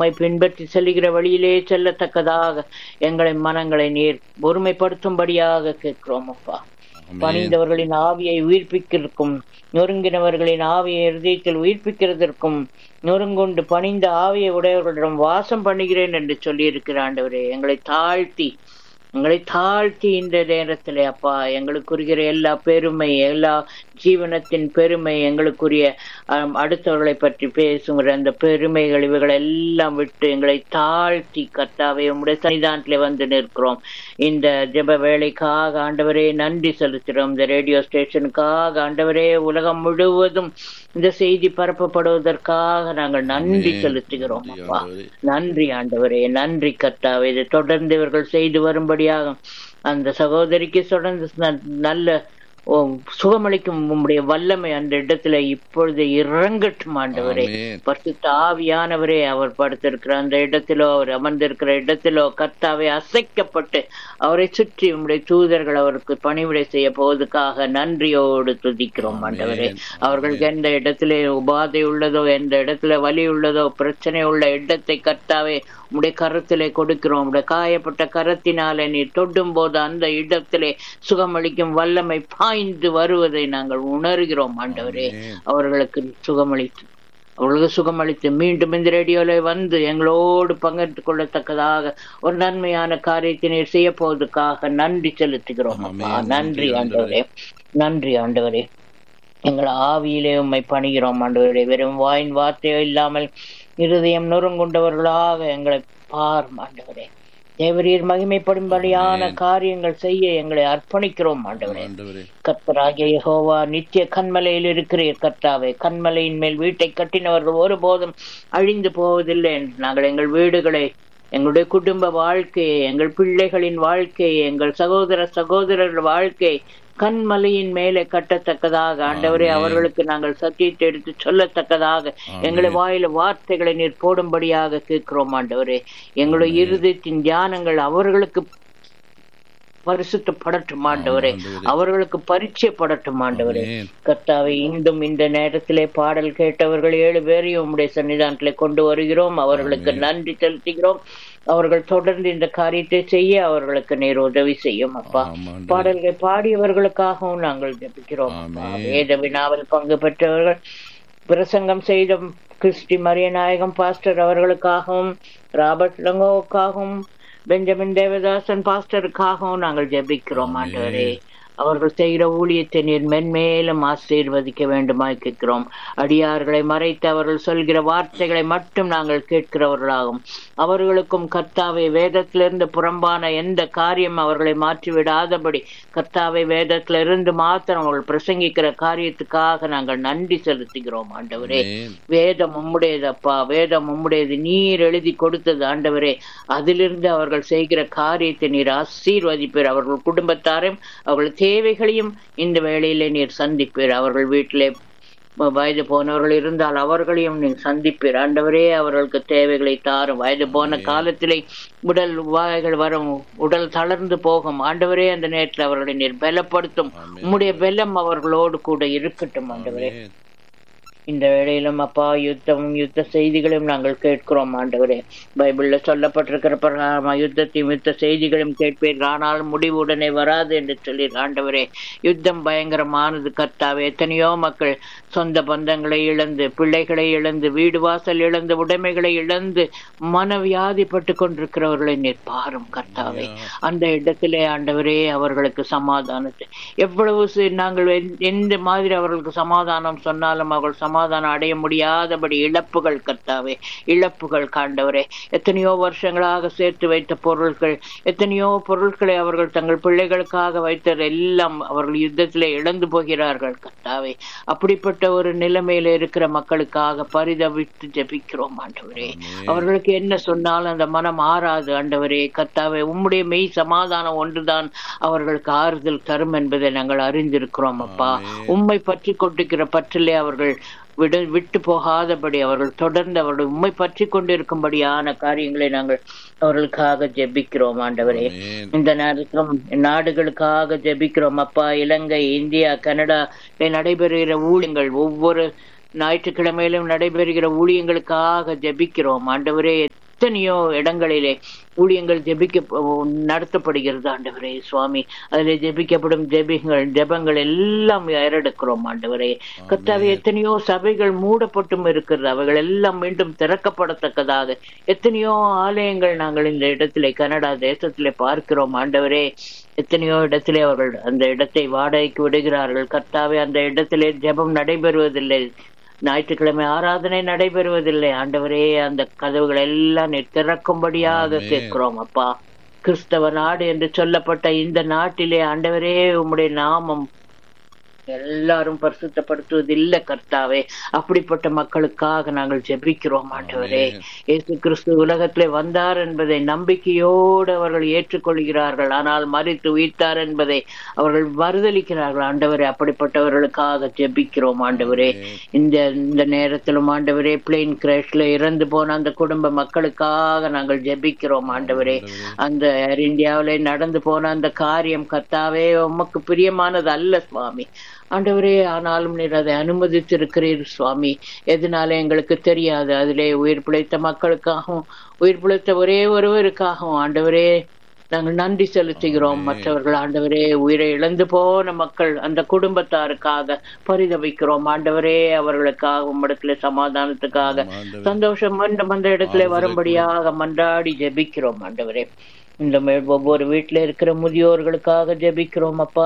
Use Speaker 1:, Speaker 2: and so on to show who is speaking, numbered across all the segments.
Speaker 1: உம்மை பின்பற்றி செல்லுகிற வழியிலே செல்லத்தக்கதாக எங்களை மனங்களை நீர் ஒருமைப்படுத்தும்படியாக கேட்கிறோம் அப்பா பணிந்தவர்களின் ஆவியை உயிர்ப்பிக்கிறதுக்கும் நொறுங்கினவர்களின் ஆவியை இருதயத்தில் உயிர்ப்பிக்கிறதற்கும் நொறுங்குண்டு பணிந்த ஆவியை உடையவர்களிடம் வாசம் பண்ணுகிறேன் என்று சொல்லி இருக்கிற ஆண்டவரே எங்களை தாழ்த்தி எங்களை தாழ்த்தி இந்த நேரத்திலே அப்பா எங்களுக்குரிய எல்லா பெருமை எல்லா ஜீவனத்தின் பெருமை எங்களுக்குரிய அம், அடுத்தவர்களை பற்றி பேசுகிற அந்த பெருமைகள் இவைகள் எல்லாம் விட்டு எங்களை தாழ்த்தி கர்த்தாவே உம்முடைய சன்னிதானத்திலே வந்து நிற்கிறோம் இந்த ஜெப வேலைக்காக ஆண்டவரே நன்றி செலுத்துகிறோம் இந்த ரேடியோ ஸ்டேஷனுக்காக ஆண்டவரே உலகம் முழுவதும் இந்த செய்தி பரப்பப்படுவதற்காக நாங்கள் நன்றி செலுத்துகிறோம் அப்பா நன்றி ஆண்டவரே நன்றி கர்த்தாவே இதை தொடர்ந்து இவர்கள் செய்து வரும்படியாக அந்த சகோதரிக்கு தொடர்ந்து ந- நல்ல ஓ, சுகமளிக்கும் உம்முடைய வல்லமை அந்த இடத்துல இப்பொழுது இறங்கட்டும் ஆண்டவரே
Speaker 2: ஆமென்.
Speaker 1: பரிசுத்த ஆவியானவரே அவர் படுத்திருக்கிற அந்த இடத்திலோ அவர் அமர்ந்திருக்கிற இடத்திலோ கர்த்தாவே அசைக்கப்பட்டு அவரை சுற்றி உம்முடைய தூதர்கள் அவருக்கு பணிவிடை செய்ய போவதற்காக நன்றியோடு துதிக்கிறோம் ஆண்டவரே
Speaker 2: ஆமென்.
Speaker 1: அவர்களுக்கு எந்த இடத்திலே உபாதை உள்ளதோ எந்த இடத்துல வலி உள்ளதோ பிரச்சனை உள்ள இடத்தை கர்த்தாவே உம்முடைய கரத்திலே கொடுக்கிறோம் உம்முடைய காயப்பட்ட கரத்தினாலே நீ தொடும் போது அந்த இடத்திலே சுகமளிக்கும் வல்லமை பாய்ந்து வருவதை நாங்கள் உணர்கிறோம் ஆண்டவரே
Speaker 2: ஆமென்.
Speaker 1: அவர்களுக்கு சுகமளித்து அவர்களுக்கு சுகமளித்து மீண்டும் இந்த ரேடியோல வந்து எங்களோடு பங்கிட்டு கொள்ளத்தக்கதாக ஒரு நன்மையான காரியத்தை நீர் செய்ய போவதற்காக நன்றி செலுத்துகிறோம் அப்பா.
Speaker 2: ஆமென்.
Speaker 1: நன்றி
Speaker 2: நன்றி
Speaker 1: ஆண்டவரே நன்றி ஆண்டவரே எங்கள் ஆவியிலே உம்மை பணிகிறோம் ஆண்டவரே வெறும் வாயின் வார்த்தையோ இல்லாமல் இருதயம் நொறுங்குண்டவர்களாக எங்களை பார் ஆண்டவரே தேவரீர் மகிமைப்படும்படியான காரியங்கள் செய்ய எங்களை அர்ப்பணிக்கிறோம் ஆண்டவரே
Speaker 2: ஆண்டவரே
Speaker 1: கர்த்தராகிய யெகோவா நித்திய கண்மலையில் இருக்கிறீர் கர்த்தாவே கண்மலையின் மேல் வீட்டை கட்டினவர்கள் ஒருபோதும் அழிந்து போவதில்லை என்று நாங்கள் எங்கள் வீடுகளை எங்களுடைய குடும்ப வாழ்க்கையை எங்கள் பிள்ளைகளின் வாழ்க்கையை எங்கள் சகோதர சகோதரர்கள் வாழ்க்கை கண்மலையின் மேலே கட்டத்தக்கதாக ஆண்டவரே
Speaker 2: ஆமென்.
Speaker 1: அவர்களுக்கு நாங்கள் சத்தியத்தை எடுத்து சொல்லத்தக்கதாக
Speaker 2: ஆமென்.
Speaker 1: எங்களை வாயில வார்த்தைகளை நீர் போடும்படியாக கேட்கிறோம் ஆண்டவரே எங்களுடைய இருதயத்தின் தியானங்கள் அவர்களுக்கு பரிசுத்தப்படட்டும் ஆண்டவரே
Speaker 2: ஆண்டவரே.
Speaker 1: அவர்களுக்கு பரிச்சயப்படட்டும் ஆண்டவரே
Speaker 2: ஆமென்.
Speaker 1: கர்த்தாவே இன்றும் இந்த நேரத்திலே பாடல் கேட்டவர்கள் ஏழு பேரையும் உம்முடைய சன்னிதானத்திலே கொண்டு வருகிறோம் அவர்களுக்கு நன்றி செலுத்துகிறோம் அவர்கள் தொடர்ந்து இந்த காரியத்தை செய்ய அவர்களுக்கு நீர் உதவி செய்யும் அப்பா
Speaker 2: ஆம் ஆண்டவரே.
Speaker 1: பாடல்கள் பாடியவர்களுக்காகவும் நாங்கள் ஜெபிக்கிறோம் அப்பா.
Speaker 2: ஆமென்.
Speaker 1: வேத வினாவில் பங்கு பெற்றவர்கள் பிரசங்கம் செய்த கிறிஸ்டி மரியநாயகம் பாஸ்டர் அவர்களுக்காகவும் ராபர்ட் லங்கோவுக்காகவும் பெஞ்சமின் தேவதாசன் பாஸ்டருக்காகவும் நாங்கள் ஜெபிக்கிறோம்
Speaker 2: ஆமென்.
Speaker 1: ஆண்டவரே அவர்கள் செய்கிற ஊழியத்தை நீர் மென்மேலும் ஆசீர்வதிக்க வேண்டுமாய் கேட்கிறோம் அடியார்களை மறைத்து அவர்கள் சொல்கிற வார்த்தைகளை மட்டும் நாங்கள் கேட்கிறவர்களாகும் அவர்களுக்கும் கர்த்தாவை வேதத்திலிருந்து புறம்பான எந்த காரியம் அவர்களை மாற்றிவிடாதபடி கர்த்தாவை வேதத்திலிருந்து மாத்திரம் அவர்கள் பிரசங்கிக்கிற காரியத்துக்காக நாங்கள் நன்றி செலுத்துகிறோம் ஆண்டவரே
Speaker 2: ஆமென்.
Speaker 1: வேதம் உம்முடையதப்பா வேதம் உம்முடையது நீர் எழுதி கொடுத்தது ஆண்டவரே அதிலிருந்து அவர்கள் செய்கிற காரியத்தை நீர் ஆசீர்வதிப்பீர் அவர்கள் குடும்பத்தாரையும் அவர்கள் தேவைகளையும் இந்த வேளையிலே நீர் சந்திப்பீர் அவர்கள் வீட்டிலே வயது போனவர்கள் இருந்தால் அவர்களையும் நீ சந்திப்பீர் ஆண்டவரே அவர்களுக்கு தேவைகளை தாரும் வயது போன காலத்திலே உடல் உபாதைகள் வரும் உடல் தளர்ந்து போகும் ஆண்டவரே அந்த நேரத்தில் அவர்களை நீர் பலப்படுத்தும்
Speaker 2: ஆமென்.
Speaker 1: உம்முடைய பலம் அவர்களோடு கூட இருக்கட்டும் ஆண்டவரே
Speaker 2: ஆமென்.
Speaker 1: இந்த வேளையிலும் அப்பா யுத்தமும் யுத்த செய்திகளையும் நாங்கள் கேட்கிறோம் ஆண்டவரே பைபிள்ல சொல்லப்பட்டிருக்கிற பிரகாரமா யுத்தத்தையும் யுத்த செய்திகளையும் கேட்பீர் ஆனால் முடிவு உடனே வராது என்று சொல்லி ஆண்டவரே யுத்தம் பயங்கரமானது கர்த்தாவே எத்தனையோ மக்கள் சொந்த பந்தங்களை இழந்து பிள்ளைகளை இழந்து வீடு வாசல் இழந்து உடைமைகளை இழந்து மனவியாதிப்பட்டு கொண்டிருக்கிறவர்களை நீர் பாரும் கர்த்தாவே அந்த இடத்திலே ஆண்டவரே அவர்களுக்கு சமாதானத்தை எவ்வளவு சி- நாங்கள் எந்த- எந்த மாதிரி அவர்களுக்கு சமாதானம் சொன்னாலும் அவர்கள் சமாதானம் அடைய முடியாதபடி இழப்புகள் கர்த்தாவே இழப்புகள் காண்டவரே எத்தனையோ வருஷங்களாக சேர்த்து வைத்த பொருட்கள் எத்தனையோ பொருட்களை அவர்கள் தங்கள் பிள்ளைகளுக்காக வைத்தது எல்லாம் அவர்கள் யுத்தத்திலே இழந்து போகிறார்கள் கர்த்தாவே அப்படிப்பட்ட ஒரு நிலைமையில இருக்கிற மக்களுக்காக பரிதவித்து ஜெபிக்கிறோம் ஆண்டவரே அவர்களுக்கு என்ன சொன்னாலும் அந்த மனம் ஆறாது ஆண்டவரே கர்த்தாவே உம்முடைய மெய் சமாதானம் ஒன்றுதான் அவர்களுக்கு ஆறுதல் தரும் என்பதை நாங்கள் அறிந்திருக்கிறோம் அப்பா உம்மை பற்றி கொண்டிருக்கிற பற்றிலே அவர்கள் விட விட்டு போகாதபடி அவர்கள் தொடர்ந்து அவர்கள் உம்மை பற்றி கொண்டிருக்கும்படியான காரியங்களை நாங்கள் அவர்களுக்காக ஜெபிக்கிறோம் ஆண்டவரே
Speaker 2: ஆமென்.
Speaker 1: இந்த நேரத்திலும் நாடுகளுக்காக ஜெபிக்கிறோம் அப்பா இலங்கை இந்தியா கனடா நடைபெறுகிற ஊழியங்கள் ஒவ்வொரு ஞாயிற்றுக்கிழமையிலும் நடைபெறுகிற ஊழியங்களுக்காக ஜெபிக்கிறோம் ஆண்டவரே எத்தனையோ இடங்களிலே ஊழியங்கள் ஜெபிக்க நடத்தப்படுகிறது ஆண்டவரே சுவாமி அதில் ஜெபிக்கப்படும் ஜெபிகள் ஜெபங்கள் எல்லாம் ஏறெடுக்கிறோம் ஆண்டவரே கத்தாவே எத்தனையோ சபைகள் மூடப்பட்டும் இருக்கிறது அவைகள் எல்லாம் மீண்டும் திறக்கப்படத்தக்கதாக எத்தனையோ ஆலயங்கள் நாங்கள் இந்த இடத்திலே கனடா தேசத்திலே பார்க்கிறோம் ஆண்டவரே எத்தனையோ இடத்திலே அவர்கள் அந்த இடத்தை வாடகைக்கு விடுகிறார்கள் கர்த்தாவே அந்த இடத்திலே ஜெபம் நடைபெறுவதில்லை ஞாயிற்றுக்கிழமை ஆராதனை நடைபெறுவதில்லை ஆண்டவரே அந்த கதவுகள் எல்லாம் நீர் திறக்கும்படியாக
Speaker 2: ஆமென்.
Speaker 1: கேட்கிறோம் அப்பா கிறிஸ்தவ நாடு என்று சொல்லப்பட்ட இந்த நாட்டிலே ஆண்டவரே உம்முடைய நாமம் எல்லாரும் பரிசுத்தப்படுத்துவதில்லை கர்த்தாவே அப்படிப்பட்ட மக்களுக்காக நாங்கள் ஜெபிக்கிறோம் ஆண்டவரே
Speaker 2: ஆமென்.
Speaker 1: இயேசு கிறிஸ்து உலகத்திலே வந்தார் என்பதை நம்பிக்கையோடு அவர்கள் ஏற்றுக்கொள்கிறார்கள் ஆனால் மறித்து உயிர்த்தார் என்பதை அவர்கள் மறுதளிக்கிறார்கள் ஆண்டவரே அப்படிப்பட்டவர்களுக்காக ஜெபிக்கிறோம் ஆண்டவரே
Speaker 2: ஆமென்.
Speaker 1: இந்த இந்த நேரத்திலும் ஆண்டவரே பிளேன் கிராஷ்ல இறந்து போன அந்த குடும்ப மக்களுக்காக நாங்கள் ஜெபிக்கிறோம் ஆண்டவரே அந்த ஏர் இந்தியாவிலே நடந்து போன அந்த காரியம் கர்த்தாவே உமக்கு பிரியமானது அல்ல சுவாமி ஆண்டவரே ஆனாலும் நீர் அதை அனுமதித்திருக்கிறீர் சுவாமி எதனால எங்களுக்கு தெரியாது அதிலே உயிர் பிழைத்த மக்களுக்காகவும் உயிர் பிழைத்த ஒரே ஒருவருக்காகவும் ஆண்டவரே நாங்கள் நன்றி செலுத்துகிறோம்
Speaker 2: ஆமென்.
Speaker 1: மற்றவர்கள் ஆண்டவரே உயிரை இழந்து போன மக்கள் அந்த குடும்பத்தாருக்காக பரிதவிக்கிறோம் ஆண்டவரே அவர்களுக்காக உம்மிடத்துல சமாதானத்துக்காக
Speaker 2: ஆண்டவரே.
Speaker 1: சந்தோஷம் மீண்டும் அந்த இடத்துல
Speaker 2: ஆறுதலை
Speaker 1: வரும்படியாக மன்றாடி ஜெபிக்கிறோம் ஆண்டவரே இந்த மே- ஒவ்வொரு வீட்டுல இருக்கிற முதியோர்களுக்காக ஜெபிக்கிறோம் அப்பா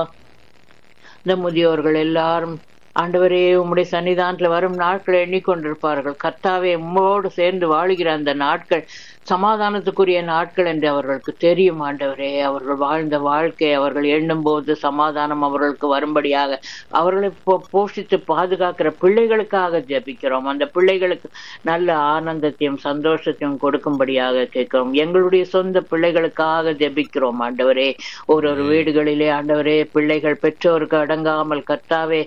Speaker 1: இந்த முதியோர்கள் எல்லாரும் ஆண்டவரே உம்முடைய சன்னிதானத்துல வரும் நாட்களை எண்ணிக்கொண்டிருப்பார்கள் கர்த்தாவே உம்மோடு சேர்ந்து வாழுகிற அந்த நாட்கள் சமாதானத்துக்குரிய நாட்கள் என்று அவர்களுக்கு தெரியும் ஆண்டவரே அவர்கள் வாழ்ந்த வாழ்க்கை அவர்கள் எண்ணும் போது சமாதானம் அவர்களுக்கு வரும்படியாக அவர்களை போ- போஷித்து பாதுகாக்கிற பிள்ளைகளுக்காக ஜெபிக்கிறோம் அந்த பிள்ளைகளுக்கு நல்ல ஆனந்தத்தையும் சந்தோஷத்தையும் கொடுக்கும்படியாக கேட்கிறோம் எங்களுடைய சொந்த பிள்ளைகளுக்காக ஜெபிக்கிறோம் ஆண்டவரே ஒரு ஒரு வீடுகளிலே ஆண்டவரே பிள்ளைகள் பெற்றோருக்கு அடங்காமல் கர்த்தாவே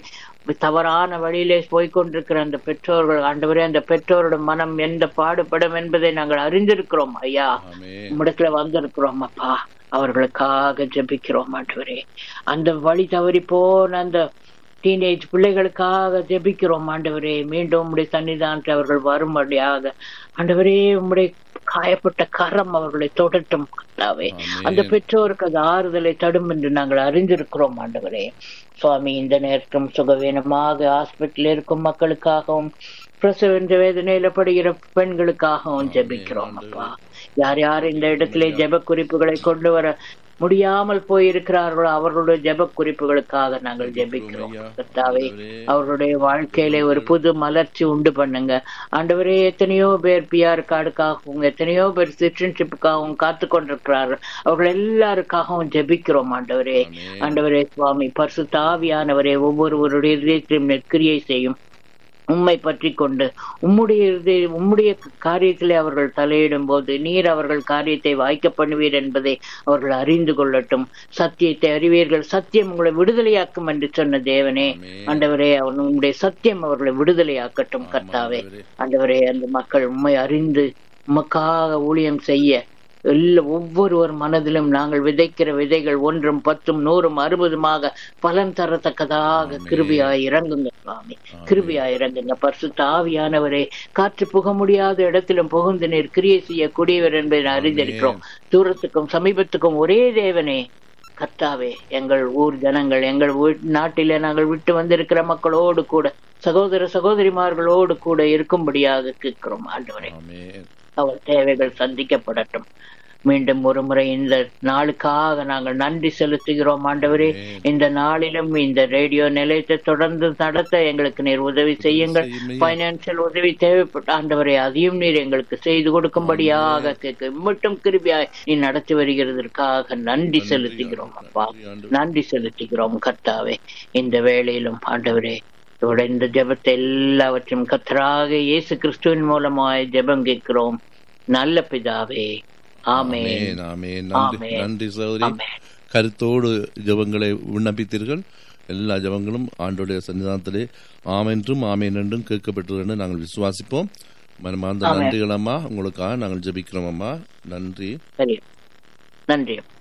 Speaker 1: தவறான வழியிலே போய்க்கொண்டிருக்கிற அந்த பெற்றோர்கள் ஆண்டவரே அந்த பெற்றோரோட மனம் எந்த பாடுபடும் என்பதை நாங்கள் அறிந்திருக்கிறோம் ஐயா
Speaker 2: ஆமென்.
Speaker 1: உம்மிடத்துல வந்திருக்கிறோம் அப்பா அவர்களுக்காக ஜெபிக்கிறோம் ஆண்டவரே அந்த வழி தவறி போன அந்த டீனேஜ் பிள்ளைகளுக்காக ஜெபிக்கிறோம் ஆண்டவரே மீண்டும் உம்முடைய சன்னிதானத்தில் அவர்கள் வரும்படியாக ஆண்டவரே உம்முடைய காயப்பட்ட கரம் அவர்களை தொடட்டும் கர்த்தாவே
Speaker 2: ஆமென்.
Speaker 1: அந்த பெற்றோருக்கு அது ஆறுதலை தடும் என்று நாங்கள் அறிந்திருக்கிறோம் ஆண்டவரே சுவாமி இந்த நேரத்தும் சுகவீனமாக ஹாஸ்பிட்டல் இருக்கும் மக்களுக்காகவும் பிரசவ என்ற வேதனையில படுகிற பெண்களுக்காகவும் ஜெபிக்கிறோம் அப்பா யார் யார் இந்த இடத்திலே ஜெப குறிப்புகளை கொண்டு வர முடியாமல் போயிருக்கிறார்களோ அவர்களுடைய ஜெப குறிப்புகளுக்காக நாங்கள் ஜெபிக்கிறோம்
Speaker 2: ஐயா.
Speaker 1: கர்த்தாவே
Speaker 2: ஆண்டவரே.
Speaker 1: அவர்களுடைய வாழ்க்கையில ஒரு புது மலர்ச்சி உண்டு பண்ணுங்க ஆண்டவரே எத்தனையோ பேர் பிஆர் கார்டுக்காகவும் எத்தனையோ பேர் சிட்டிசன்ஷிப்புக்காகவும் காத்து கொண்டிருக்கிறார்கள் அவர்கள் எல்லாருக்காகவும் ஜெபிக்கிறோம் ஆண்டவரே
Speaker 2: ஆமென்.
Speaker 1: ஆண்டவரே சுவாமி பரிசுத்தாவியானவரே ஒவ்வொருவருடைய இதயத்திலும் நெற்கிரியை செய்யும் உம்மை பற்றி கொண்டு உம்முடைய இருதய- உம்முடைய காரியத்திலே அவர்கள் தலையிடும் போது நீர் அவர்கள் காரியத்தை வாய்க்க பண்ணுவீர் என்பதை அவர்கள் அறிந்து கொள்ளட்டும் சத்தியத்தை அறிவீர்கள் சத்தியம் உங்களை விடுதலையாக்கும் என்று சொன்ன தேவனே
Speaker 2: ஆமென்.
Speaker 1: ஆண்டவரே அவன் உம்முடைய சத்தியம் அவர்களை விடுதலையாக்கட்டும் கர்த்தாவே
Speaker 2: ஆண்டவரே.
Speaker 1: ஆண்டவரே அந்த மக்கள் உம்மை அறிந்து உமக்காக ஊழியம் செய்ய எல்லா ஒவ்வொருவர் மனதிலும் நாங்கள் விதைக்கிற விதைகள் ஒன்றும் பத்தும் நூறும் அறுபதுமாக பலன் தரத்தக்கதாக
Speaker 2: ஆமென்.
Speaker 1: கிருபியாய் இறங்குங்க சுவாமி கிருபியாய் இறங்குங்க பரிசுத்த ஆவியானவரே காற்று புக முடியாத இடத்திலும் புகுந்து நீர் கிரியை செய்யக்கூடியவர் என்பதை நான் அறிந்திருக்கிறோம் தூரத்துக்கும் சமீபத்துக்கும் ஒரே தேவனே கர்த்தாவே எங்கள் ஊர் ஜனங்கள் எங்கள் வீ- நாட்டிலே நாங்கள் விட்டு வந்திருக்கிற மக்களோடு கூட சகோதர சகோதரிமார்களோடு கூட இருக்கும்படியாக கேட்கிறோம் ஆண்டவரே
Speaker 2: ஆமென்.
Speaker 1: அவர் தேவைகள் சந்திக்கப்படட்டும் மீண்டும் ஒரு முறை இந்த நாளுக்காக நாங்கள் நன்றி செலுத்துகிறோம் ஆண்டவரே
Speaker 2: ஆமென்.
Speaker 1: இந்த நாளிலும் இந்த ரேடியோ நிலையத்தை தொடர்ந்து நடத்த எங்களுக்கு நீர் உதவி செய்யுங்கள்
Speaker 2: செய்யும் ஐயா.
Speaker 1: பைனான்சியல் உதவி தேவைப்பட்ட ஆண்டவரே அதையும் நீர் எங்களுக்கு செய்து கொடுக்கும்படியாக கேட்க மட்டும் கிருபியாய் நீ நடத்தி வருகிறதற்காக நன்றி செலுத்துகிறோம் அப்பா
Speaker 2: நன்றி ஆண்டவரே.
Speaker 1: நன்றி செலுத்துகிறோம் கர்த்தாவே இந்த வேளையிலும் ஆண்டவரே இதோட இந்த ஜெபத்தை எல்லாவற்றையும் கர்த்தராக இயேசு கிறிஸ்துவின் மூலமாய் ஜெபம் கேட்கிறோம் நல்ல பிதாவே ஆமென்
Speaker 2: ஆமென், ஆமென். நன்றி
Speaker 1: ஆமென்.
Speaker 2: நன்றி சகோதரி
Speaker 1: ஆமென்.
Speaker 2: கருத்தோடு ஜெபங்களை விண்ணப்பித்தீர்கள் எல்லா ஜெபங்களும் ஆண்டோடைய சன்னிதானத்திலே ஆமென்றும் ஆமென் என்றும் கேட்கப்பட்டது என்று நாங்கள் விசுவாசிப்போம் மனமார்ந்த
Speaker 1: ஆமென்.
Speaker 2: நன்றிகள் அம்மா உங்களுக்காக நாங்கள் ஜெபிக்கிறோம் அம்மா நன்றி
Speaker 1: சரி நன்றி